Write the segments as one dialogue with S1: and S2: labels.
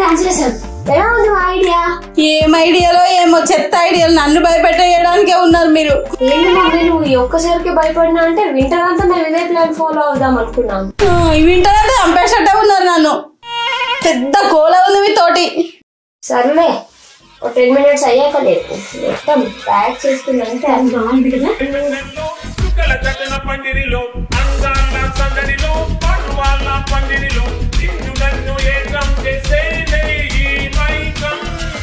S1: Plan చేశాను ఎలా ఉంది మా ఐడియా
S2: ఏం ఐడియాలో ఏమో చెత్త ఐడియాలు నన్ను భయపెట్టేయడానికే ఉన్నారు మీరు
S1: ఏంటి మమ్మీ నువ్వు ఈ ఒక్కసారికి భయపడినా అంటే వింటర్ అంతా మేము ఇదే ప్లాన్ ఫాలో అవుదాం అనుకున్నాం
S2: ఆ, ఈ వింటారంటే చంపేసట్టే ఉన్నారు నన్ను పెద్ద కోల ఉంది మీ తోటి
S1: సర్లే ఒక టెన్ మినిట్స్ అయ్యాక లేదు మొత్తం ప్యాక్ చేసుకున్నాక అది బాగుంది కదా
S3: పందిరిలో చుక్కల చక్కన పందిరిలో అందాల సందడిలో పర్వాల పందిరిలో నిన్ను నన్ను ఏకం చేసే ఈ మైకం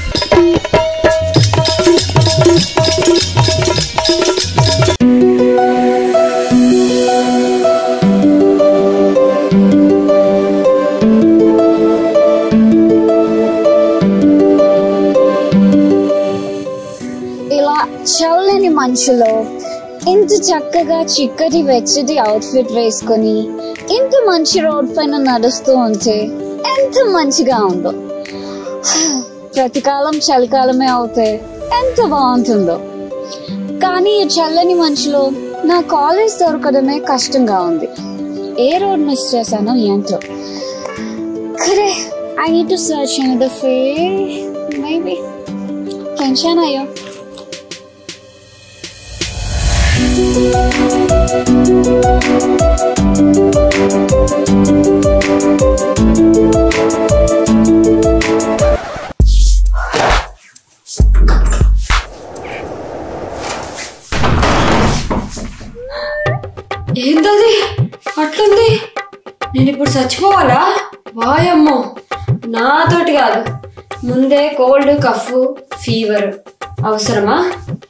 S4: ఇలా చల్లని మనుషులో ఇంత చక్కగా చిక్కటి వెచ్చటి అవుట్ఫిట్ వేసుకొని ఇంత మంచి రోడ్ పైన నడుస్తూ ఉంటే ఎంత మంచిగా ఉందో ప్రతికాలం చలికాలమే అవుతే ఎంత బాగుంటుందో కానీ ఈ చల్లని మనుషులో నా కాలేజ్ దొరకడమే కష్టంగా ఉంది ఏ రోడ్ మిస్ చేశానో ఏంటో ఖరే I need to search another ఫే మేబీ టెన్షన్ అయ్యో
S1: ఏంటది అట్లుంది నేను ఇప్పుడు చచ్చిపోవాలా వాయమ్మో నాతోటి కాదు ముందే కోల్డ్ కఫ్ ఫీవర్ అవసరమా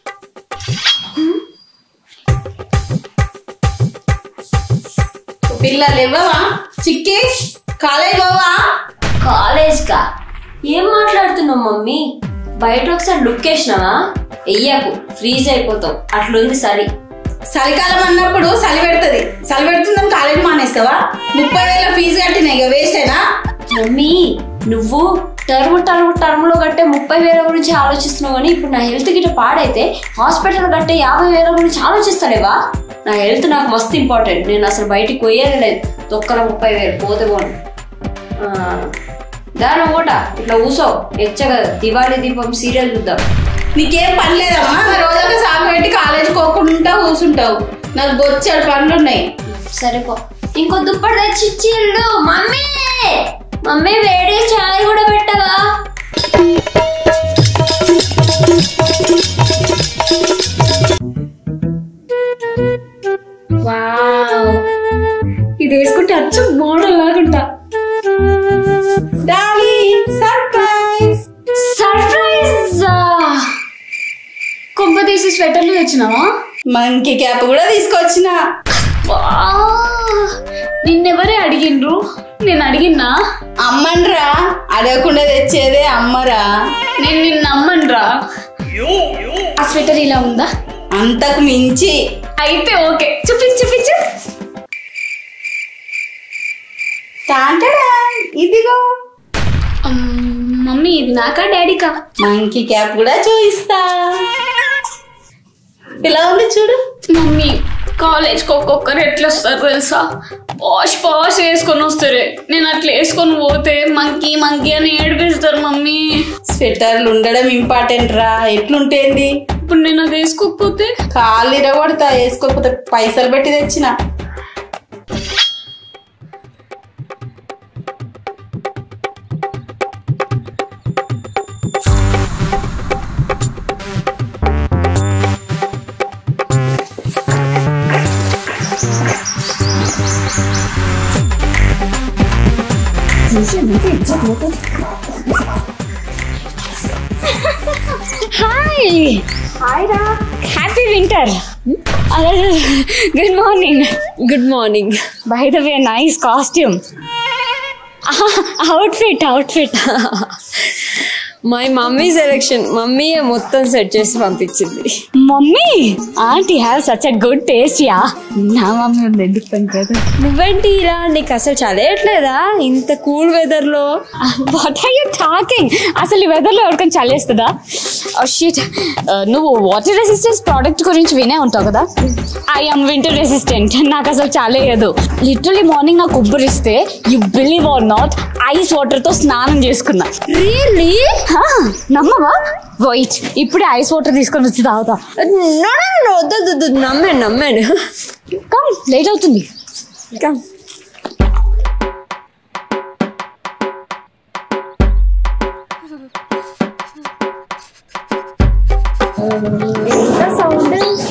S2: పిల్లలు ఇవ్వవా చిక్కి కాలేజ్ పోవా
S1: కాలేజ్ కా ఏం మాట్లాడుతున్నావు మమ్మీ బయట ఒకసారి లుక్ వేసినావా వెయ్యకు ఫ్రీజ్ అయిపోతావు అట్లుంది సరి
S2: చలికాలం అన్నప్పుడు చలి పెడుతుంది చలి పెడుతుందని కాలేజ్ మానేస్తావా ముప్పై వేల ఫీజు కట్టినా ఇక వేస్ట్ అయినా
S1: మమ్మీ నువ్వు టర్మ్ టర్మ్ టర్మ్ లో కట్టే ముప్పై వేల గురించి ఆలోచిస్తున్నావు కానీ ఇప్పుడు నా హెల్త్ గిట్ట పాడైతే హాస్పిటల్ కట్టే యాభై వేల గురించి ఆలోచిస్తాలేవా నా హెల్త్ నాకు మస్తు ఇంపార్టెంట్ నేను అసలు బయటికి పోయేది లేదు తొక్కల ముప్పై వేలు పోతే పోను ఆ, దాని ఒకట ఇట్లా కూసో ఎచ్చగా దివాళీ దీపం సీరియల్ చూద్దాం
S2: నీకేం పని లేదమ్మా నా రోజంతా సాగు పెట్టి కాలేజ్ పోకుండా కూర్చుంటావు నాకు బొచ్చాడు పనులు ఉన్నాయి
S1: సరిపో ఇంకో దుప్పటి తెచ్చిచ్చిల్లు మమ్మీ మమ్మీ వేడి చాయ్ కూడా పెట్టవా వావ్ ఇది వేసుకుంటే అచ్చం మోడల్ లాగుంటా
S2: డాలీ సర్ప్రైజ్
S4: సర్ప్రైజ్ కొంప తీసి స్వెటర్లు తెచ్చినావా
S2: మంకీ క్యాప్ కూడా తీసుకొచ్చిన
S4: నిన్నెవరే అడిగిండ్రు నేను అడిగిన్నా
S2: అమ్మన్రా అడగకుండా తెచ్చేదే అమ్మరా
S4: నేను నిన్ను నమ్మనురా ఆ స్వెటర్ ఇలా ఉందా
S2: అంతకు మించి
S4: అయితే ఓకే చూపించు చూపించు
S2: టాంటడా ఇదిగో
S4: అమ్, మమ్మీ ఇది నాకా డాడీకా
S2: మంకీ క్యాప్ కూడా చూపిస్తా ఇలా ఉంది చూడు
S4: మమ్మీ కాలేజ్కి ఒక్కొక్కరు ఎట్లా వస్తారు తెలుసా పాష్ పాష్ వేసుకొని వస్తారు నేను అట్లా వేసుకొని పోతే మంకీ మంకీ అని ఏడిపిస్తారు మమ్మీ
S2: స్వెటర్లు ఉండడం ఇంపార్టెంట్ రా ఎట్లుంటేంది
S4: ఇప్పుడు నేను అది వేసుకోకపోతే
S2: కాళ్ళు ఇరగొడతా వేసుకోకపోతే పైసలు పెట్టి తెచ్చిన
S4: హాయ్
S1: హాయ్ రా
S4: happy winter good morning
S1: good morning
S4: by the way nice costume outfit outfit
S1: my mummy selection mummy మొత్తం సెట్ చేసి పంపించింది
S4: mummy aunty have such a good taste yeah నా మమ్మీ ఉంది ఎందుకు పనికిరాదు
S1: నువ్వేంటి ఇలా నీకు అసలు చదివేయట్లేదా ఇంత కూల్ వెదర్ లో
S4: వాట్ ఆర్ యూ టాకింగ్ అసలు ఈ వెదర్లో ఎవరికైనా చల్లేస్తుందా షీట్ నువ్వు వాటర్ రెసిస్టెన్స్ ప్రోడక్ట్ గురించి వినే ఉంటావు కదా ఐ ఆమ్ వింటర్ రెసిస్టెంట్ నాకు అసలు చాలేయదు లిటరలీ మార్నింగ్ నాకు ఉబ్బరిస్తే you believe or not ice water తో స్నానం చేసుకున్నా
S1: రియల్లీ
S4: నమ్మవా వైట్ ఇప్పుడే ఐస్ వాటర్ తీసుకొని వచ్చి తాగుతా
S1: వద్దు నమ్మాను నమ్మాను
S4: కమ్ లేట్ అవుతుంది
S1: Come. ఎంత సౌండ్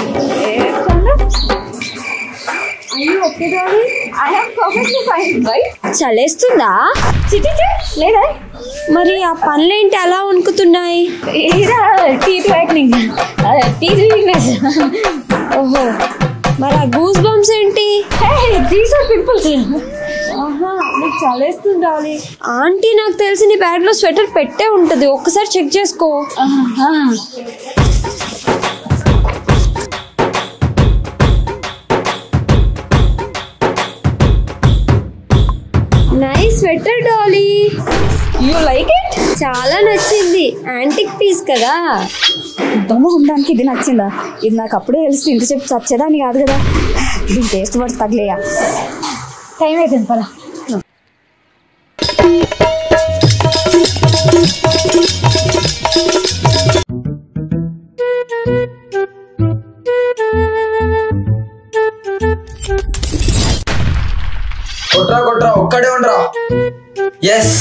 S1: చలేస్తుందా
S4: లేదా
S1: మరి ఆ పనులేంటి అలా వణుకుతున్నాయి
S4: ఇదా టీత్ వైట్నింగ్ టీత్ వీక్నెస్
S1: ఓహో మరి ఆ గూస్ బంప్స్ ఏంటి
S4: దీస్ ఆర్ పింపుల్స్
S1: ఆహా నీకు చలేస్తుండాలి ఆంటీ నాకు తెలిసి నీ బ్యాగ్ లో స్వెటర్ పెట్టే ఉంటది ఒక్కసారి చెక్ చేసుకో nice sweater Dolly
S4: you like it
S1: చాలా నచ్చింది యాంటిక్ పీస్ కదా
S4: దమ్ము ఉండడానికి ఇది నచ్చిందా ఇది నాకు అప్పుడే తెలిసి ఇంత చెప్పి చచ్చేదాన్ని కాదు కదా దీని టేస్ట్ వర్డ్స్ తగిలేయా టైం అయిపోయింది పదా
S5: కొట్రా కొట్రా ఒక్కడే ఉండరా yes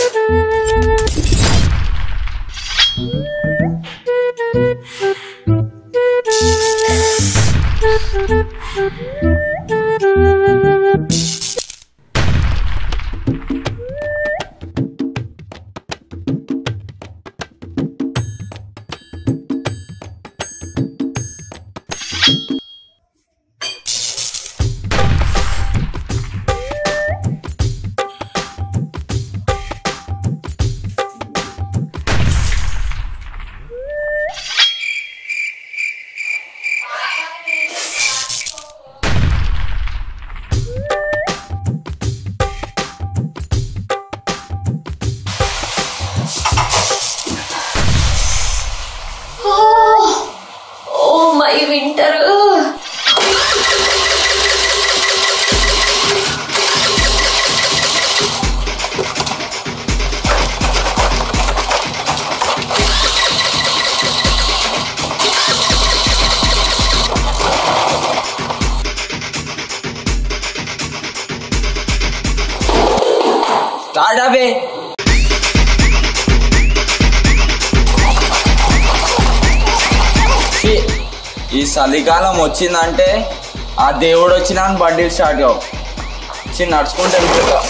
S1: oh my winter
S5: start అవే ఛీ, ఈ చలికాలం వచ్చిందంటే ఆ దేవుడు వచ్చినా బండిలు స్టార్ట్ కావు చిన్న నడుచుకుంటే వెళ్ళిపోతా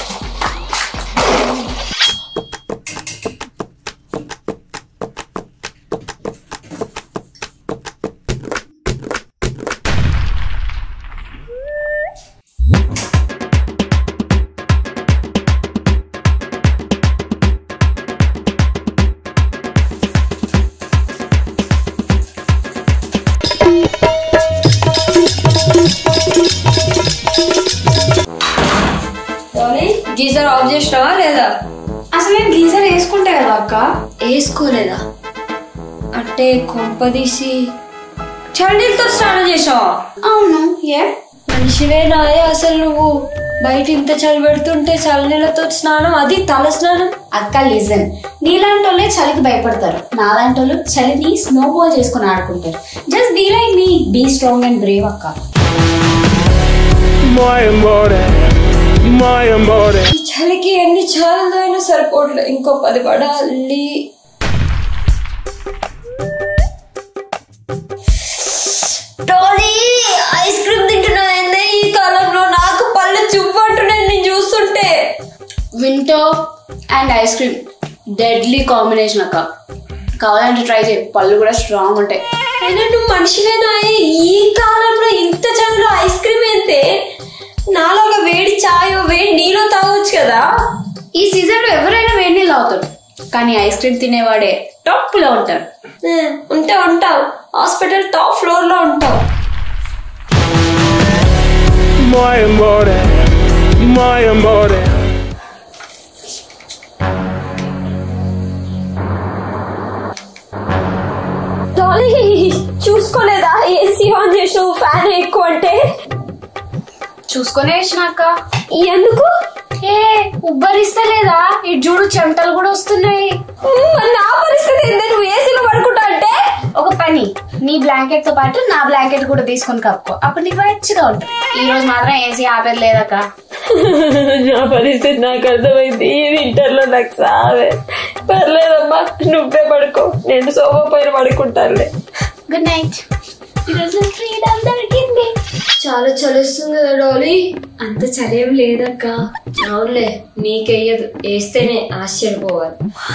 S1: గీజర్ ఆఫ్ చేసినావా లేదా
S2: అసలు నేను గీజర్ వేసుకుంటే కదా అక్క
S1: వేసుకోలేదా అంటే కొంపదీసి చండీలతో స్నానం చేసావా
S2: అవును ఏ
S1: మనిషివేనాయే అసలు నువ్వు బయట ఇంత చలి పెడుతుంటే చల్లనీళ్ళతో స్నానం అది తల స్నానం
S2: అక్క లిజన్ నీలాంటి వాళ్ళే చలికి భయపడతారు నాలాంటి వాళ్ళు చలిని స్నో బాల్ చేసుకుని ఆడుకుంటారు just be like me be strong and brave అక్క
S3: My amore, my amore.
S1: ఈ చలికి ఎన్ని చాలు అయినా సరిపోవట్లే ఇంకో పది పడాలి టోనీ ఐస్ క్రీమ్ తింటున్నా ఈ కాలంలో నాకు పళ్ళు చువ్వంటున్నాయి నేను చూస్తుంటే
S2: winter and ice cream deadly combination అక్క కావాలంటే ట్రై చేయి పళ్ళు కూడా స్ట్రాంగ్ ఉంటాయి
S1: అయినా నువ్వు మనిషివేనా ఈ కాలంలో ఇంత చదువులో ఐస్ క్రీమ్ అయితే నాలాగా వేడి చాయో వేడి నీళ్ళు తాగొచ్చు కదా
S2: ఈ సీజన్ లో ఎవరైనా వేడి నీళ్ళు తాగుతారు కానీ ఐస్ క్రీమ్ తినేవాడే టాప్ లో ఉంటాడు
S1: ఏ, ఉంటే ఉంటావు హాస్పిటల్ టాప్ ఫ్లోర్ లో ఉంటావు
S3: My amore, my amore.
S1: Dolly చూసుకోలేదా ఏసీ ఆన్ చేసావు ఫ్యాన్ ఎక్కువ అంటే
S2: చూసుకొని వేసినాక
S1: ఎందుకు
S2: ఏ ఉబ్బరిస్తలేదా ఈ జూడు చెమటలు కూడా వస్తున్నాయి
S1: మ్మ్, మరి నా పరిస్థితి ఏంది నువ్వు ఏసీలో పడుకుంటా అంటే
S2: ఒక పని నీ బ్లాంకెట్ తో పాటు నా బ్లాంకెట్ కూడా తీసుకొని కప్పుకో అప్పుడు నీకు మంచిగా ఉంటుంది ఈ రోజు మాత్రం ఏసీ ఆపేది లేదక్క
S1: నా పరిస్థితి నాకు అర్థమైంది ఈ వింటర్ లో నాకు సావే పర్లేదమ్మా నువ్వే పడుకో నేను సోఫా పైన పడుకుంటానులే
S2: గుడ్ నైట్ ఈరోజు ఫ్రీడమ్ దొరికింది
S1: చాలా చలిస్తుంది కదా డాలీ
S2: అంత చలేం లేదక్క
S1: అవునులే నీకెయ్యదు వేస్తేనే ఆశ్చర్యపోవాలి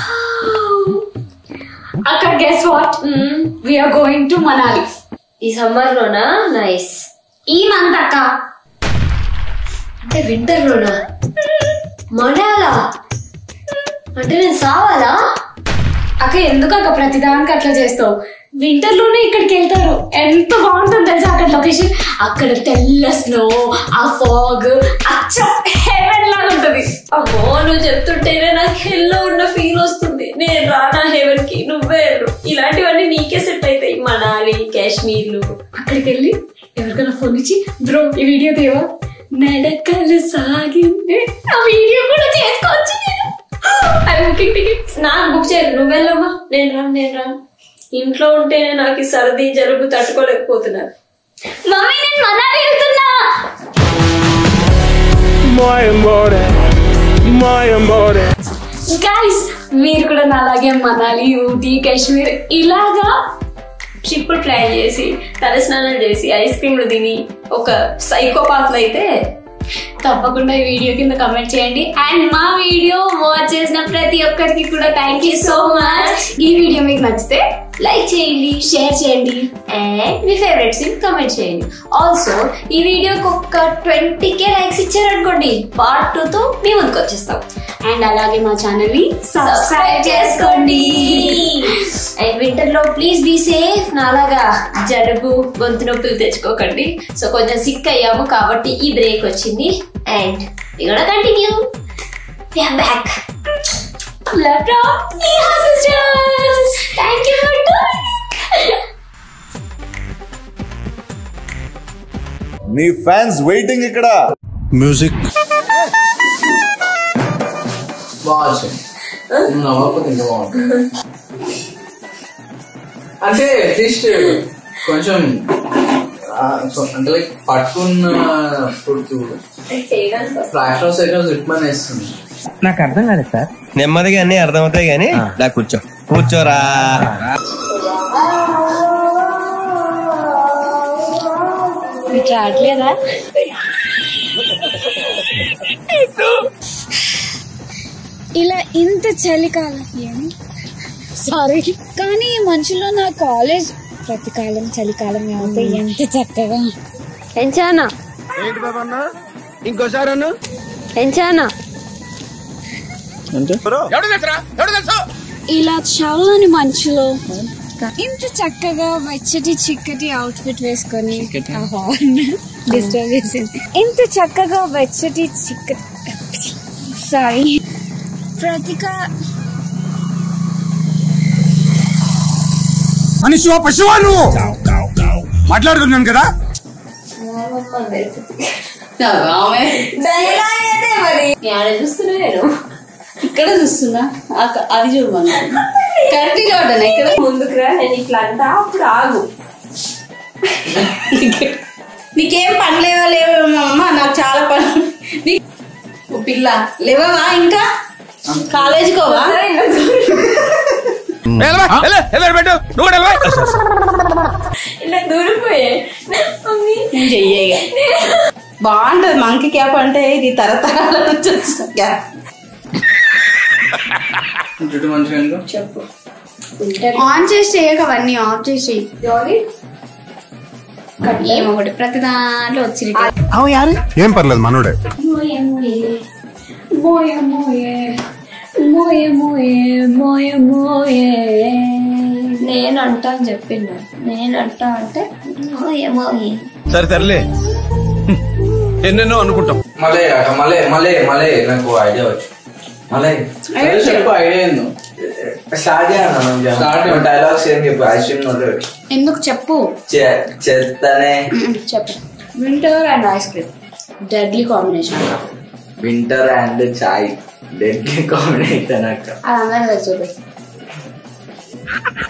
S2: అక్క guess what we are going to Manali
S1: ఈ సమ్మర్ లోనా నైస్
S2: ఈ మంత్ అక్క
S1: అంటే వింటర్ లోనా మనాలా అంటే నేను సావాలా
S2: అక్క ఎందుకు అక్క ప్రతిదానికి అట్లా చేస్తావు వింటర్ లోనే ఇక్కడికి వెళ్తారు ఎంత బాగుంటుంది తెలుసా అక్కడ లొకేషన్ అక్కడ తెల్ల స్నో ఆ ఫాగ్ అచ్చం హెవెన్ లాగా ఉంటది
S1: అమ్మో నువ్వు చెప్తుంటేనే నాకు హెల్లో ఉన్న ఫీల్ వస్తుంది నేను రానా హెవెన్ కి నువ్వే వెళ్ళు. ఇలాంటివన్నీ నీకే సెట్ అవుతాయి మనాలి కాశ్మీర్లు
S2: అక్కడికి వెళ్ళి ఎవరికైనా ఫోన్ ఇచ్చి బ్రో ఈ వీడియో దేవా నడకలు సాగింది ఆ వీడియో కూడా చేసుకోవచ్చు నేను ఐ బుకింగ్ టికెట్స్
S1: నాకు బుక్ చేయరు నువ్వు వెళ్ళమ్మా నేను రాను నేను రాను ఇంట్లో ఉంటేనే నాకు ఈ సర్ది జలుబు తట్టుకోలేకపోతున్నారు
S2: మమ్మీ నేను మనాలి వెళ్తున్నా
S3: My amore, my amore.
S2: Guys మీరు కూడా నాలాగే మనాలి ఊటీ కాశ్మీర్ ఇలాగా
S1: ట్రిప్పులు ప్లాన్ చేసి తలస్నానం చేసి ఐస్ క్రీమ్లు తిని ఒక సైకోపాత్లు అయితే
S2: తప్పకుండా ఈ వీడియో కింద కమెంట్ చేయండి అండ్ మా వీడియో వాచ్ చేసిన ప్రతి ఒక్కరికి కూడా థ్యాంక్ యూ సో మచ్ ఈ వీడియో మీకు నచ్చితే
S1: లైక్ చేయండి
S2: షేర్ చేయండి
S1: అండ్ మీ ఫేవరెట్స్ కమెంట్ చేయండి ఆల్సో ఈ వీడియోకి ఒక ట్వంటీ కే లైక్స్ ఇచ్చారనుకోండి పార్ట్ టూ తో మీ ముందుకు వచ్చేస్తాం
S2: అండ్ అలాగే మా ఛానల్ ని
S1: సబ్స్క్రైబ్ చేసుకోండి అండ్ వింటర్ లో ప్లీజ్ బీ సేఫ్ నాలాగా జలుబు గొంతు నొప్పులు తెచ్చుకోకండి సో కొంచెం సిక్ అయ్యాము కాబట్టి ఈ బ్రేక్ వచ్చింది అండ్ ఇక్కడ continue back
S2: thank you for
S6: నీ ఫ్యాన్స్ వెయిటింగ్ ఇక్కడ
S7: మ్యూజిక్
S5: బాగా వచ్చింది నవ్వకపోతే ఇంకా బాగుంటుంది అంటే అట్లీస్ట్ కొంచెం ఆ, సో- అంటే లైక్ పట్టుకున్న ఫుడ్ ఫ్రాక్షన్ సెకండ్స్ రిట్మన్ వేస్తుంది
S8: నెమ్మదిగా అన్ని అర్థమవుతాయి గానీ దా కూర్చో కూర్చోరా
S2: మీకు రావట్లేదా
S4: ఇలా ఇంత చలికాలం ఏమి సారీ కానీ ఈ మనుషులో నా కాలేజ్ ప్రతికాలం చలికాలం ఏమైతే ఎంత చక్కగా
S1: ఎంచానా
S8: ఇంకోసారి అను
S1: ఎంచానా
S4: ఇలా చల్లని మంచులో ఇంత చక్కగా వెచ్చటి చిక్కటి అవుట్ఫిట్ వేసుకొని డిస్టర్బ్ చేసింది ఇంత చక్కగా వెచ్చటి చిక్కటి సారీ ప్రతికా
S7: మనిషి పశువా నువ్వు మాట్లాడుతున్నాను కదా
S1: ఆడ చూస్తున్నా నేను
S2: ఇక్కడ చూస్తున్నా అక్క- అది చూడమన్నా కరెక్ట్ చూడనా ఇక్కడ
S1: ముందుకు రా నేను ఇట్లా అంటా అప్పుడు ఆగు
S2: నీకేం పని లేవా లేవేమో అమ్మ నాకు చాలా పని నీ ఓ పిల్ల లేవవా ఇంకా కాలేజీకి పోవా
S7: పెట్టు నువ్వు కూడా వెళ్ళవా?
S1: ఇలా దూరిపోయే మమ్మీ
S2: నేను చెయ్యగా బాగుంటది మంకీ క్యాప్ అంటే ఇది తరతరాల నుంచి వచ్చిన క్యాప్
S5: జుట్టు మంచిగా ఉందో?
S1: చెప్పు
S2: ఆన్ చేసి చేయక అవన్నీ ఆఫ్ చేసి
S1: జాలీ
S2: ఏమో ఒకటి ప్రతి దాంట్లో వచ్చి
S7: ఏం పర్లేదు మనోడే
S2: మోయే మోయే మోయే మోయే
S4: ఏమో ఏమో ఏమో ఏమో ఏ
S1: నేనంటా అని చెప్పిండు నేనంటా అంటే ఏమో ఏమో ఏ.
S7: సరే సర్లే ఎన్నెన్నో అనుకుంటాం
S5: మళ్ళీ అక్క, మళ్ళీ మళ్ళీ మళ్ళీ నాకు ఐడియా వచ్చు మళ్ళీ
S9: చెప్పు ఐడియా ఏందో
S5: స్టార్ట్ చేయను డైలాగ్స్ ఏం చెప్పు ఐస్ క్రీమ్ నోట్
S2: ఎందుకు చెప్పు
S5: చేస్తానే
S2: చెప్పు winter and ice cream deadly combination
S5: winter and chai deadly combination అక్క
S2: అది అందరూ చూపి